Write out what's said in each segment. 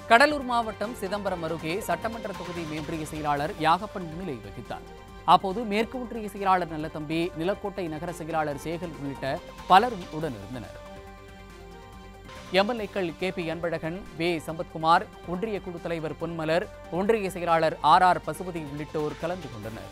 கடலூர் மாவட்டம் சிதம்பரம் அருகே சட்டமன்ற தொகுதி மேம்பிரிய செயலாளர் யாகப்பன் முன்னிலை வகித்தார் அப்போது மேற்கு ஒன்றிய செயலாளர் நல்லதம்பி நிலக்கோட்டை நகர செயலாளர் சேகல் உள்ளிட்ட பலரும் உடனிருந்தனர் எம்எல்ஏக்கள் கே பி அன்பழகன் வே சம்பத்குமார் ஒன்றிய குழு தலைவர் பொன்மலர் ஒன்றிய செயலாளர் ஆர் ஆர் பசுபதி உள்ளிட்டோர் கலந்து கொண்டனர்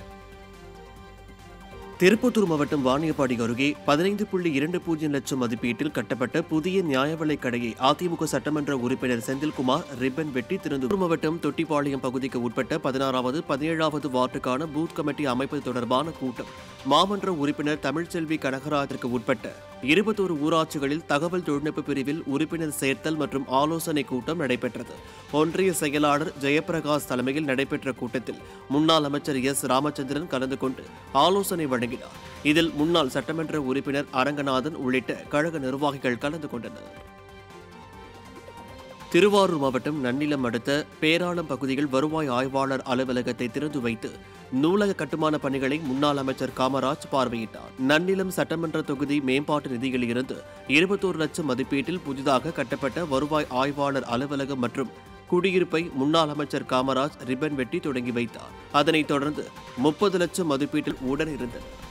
திருப்பத்தூர் மாவட்டம் வாணியப்பாடி அருகே பதினைந்து புள்ளி இரண்டு பூஜ்ஜியம் லட்சம் மதிப்பீட்டில் கட்டப்பட்ட புதிய நியாய விலைக் கடையை அதிமுக சட்டமன்ற உறுப்பினர் செந்தில்குமார் ரிப்பன் வெட்டி திருந்தூர் மாவட்டம் தொட்டிப்பாளையம் பகுதிக்கு உட்பட்ட பதினாறாவது பதினேழாவது வார்டுக்கான பூத் கமிட்டி அமைப்பது தொடர்பான கூட்டம் மாமன்ற உறுப்பினர் தமிழ்ச்செல்வி கனகராஜிற்கு உட்பட்ட இருபத்தோரு ஊராட்சிகளில் தகவல் தொழில்நுட்ப பிரிவில் உறுப்பினர் சேர்த்தல் மற்றும் ஆலோசனை கூட்டம் நடைபெற்றது ஒன்றிய செயலாளர் ஜெயபிரகாஷ் தலைமையில் நடைபெற்ற கூட்டத்தில் முன்னாள் அமைச்சர் எஸ் ராமச்சந்திரன் கலந்து கொண்டு ஆலோசனை வழங்கினார் இதில் முன்னாள் சட்டமன்ற உறுப்பினர் அரங்கநாதன் உள்ளிட்ட கழக நிர்வாகிகள் கலந்து கொண்டனர் திருவாரூர் மாவட்டம் நன்னிலம் அடுத்த பேராளம் பகுதியில் வருவாய் ஆய்வாளர் அலுவலகத்தை திறந்து வைத்து நூலக கட்டுமான பணிகளை முன்னாள் அமைச்சர் காமராஜ் பார்வையிட்டார் நன்னிலம் சட்டமன்ற தொகுதி மேம்பாட்டு நிதியில் இருந்து இருபத்தோரு லட்சம் மதிப்பீட்டில் புதிதாக கட்டப்பட்ட வருவாய் ஆய்வாளர் அலுவலகம் மற்றும் குடியிருப்பை முன்னாள் அமைச்சர் காமராஜ் ரிப்பன் வெட்டி தொடங்கி வைத்தார் அதனைத் தொடர்ந்து முப்பது லட்சம் மதிப்பீட்டில் உடன் இருந்தனர்